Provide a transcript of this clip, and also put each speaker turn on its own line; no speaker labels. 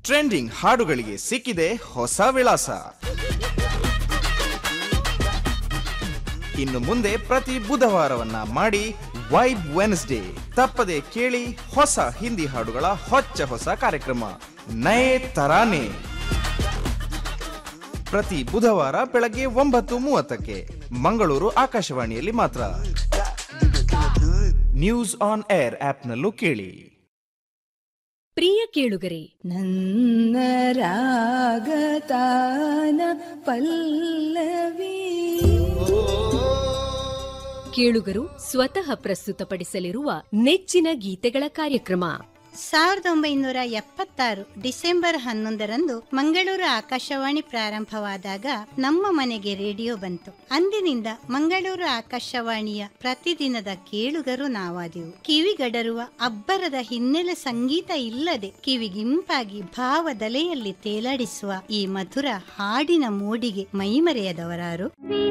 trending ಹಾಡುಗಳಿಗೆ ಸಿಕ್ಕಿದೆ ಹೊಸ ವಿಳಾಸ ಇನ್ನು ಮುಂದೆ ಪ್ರತಿ ಬುಧವಾರವನ್ನ ಮಾಡಿ ವೈಬ್ ವೆನ್ಸ್ಡೇ ತಪ್ಪದೆ ಕೇಳಿ ಹೊಸ ಹಿಂದಿ ಹಾಡುಗಳ ಹೊಚ್ಚ ಹೊಸ ಕಾರ್ಯಕ್ರಮ ನಯೇ ತರಾನೆ ಪ್ರತಿ ಬುಧವಾರ ಬೆಳಗ್ಗೆ ಒಂಬತ್ತು ಮೂವತ್ತಕ್ಕೆ ಮಂಗಳೂರು ಆಕಾಶವಾಣಿಯಲ್ಲಿ ಮಾತ್ರ ನ್ಯೂಸ್ ಆನ್ ಏರ್ ಆಪ್ನಲ್ಲೂ ಕೇಳಿ
ಪ್ರಿಯ ಕೇಳುಗರೆ
ನನ್ನ ರಾಗತಾನ ಪಲ್ಲವಿ
ಕೇಳುಗರು ಸ್ವತಃ ಪ್ರಸ್ತುತಪಡಿಸಲಿರುವ ನೆಚ್ಚಿನ ಗೀತೆಗಳ ಕಾರ್ಯಕ್ರಮ
ಸಾವಿರದ ಒಂಬೈನೂರ ಎಪ್ಪತ್ತಾರು ಡಿಸೆಂಬರ್ ಹನ್ನೊಂದರಂದು ಮಂಗಳೂರು ಆಕಾಶವಾಣಿ ಪ್ರಾರಂಭವಾದಾಗ ನಮ್ಮ ಮನೆಗೆ ರೇಡಿಯೋ ಬಂತು ಅಂದಿನಿಂದ ಮಂಗಳೂರು ಆಕಾಶವಾಣಿಯ ಪ್ರತಿದಿನದ ಕೇಳುಗರು ನಾವಾದೆವು ಕಿವಿಗಡರುವ ಅಬ್ಬರದ ಹಿನ್ನೆಲೆ ಸಂಗೀತ ಇಲ್ಲದೆ ಕಿವಿಗಿಂಪಾಗಿ ಭಾವದಲೆಯಲ್ಲಿ ತೇಲಾಡಿಸುವ ಈ ಮಧುರ ಹಾಡಿನ ಮೋಡಿಗೆ ಮೈಮರೆಯದವರಾರು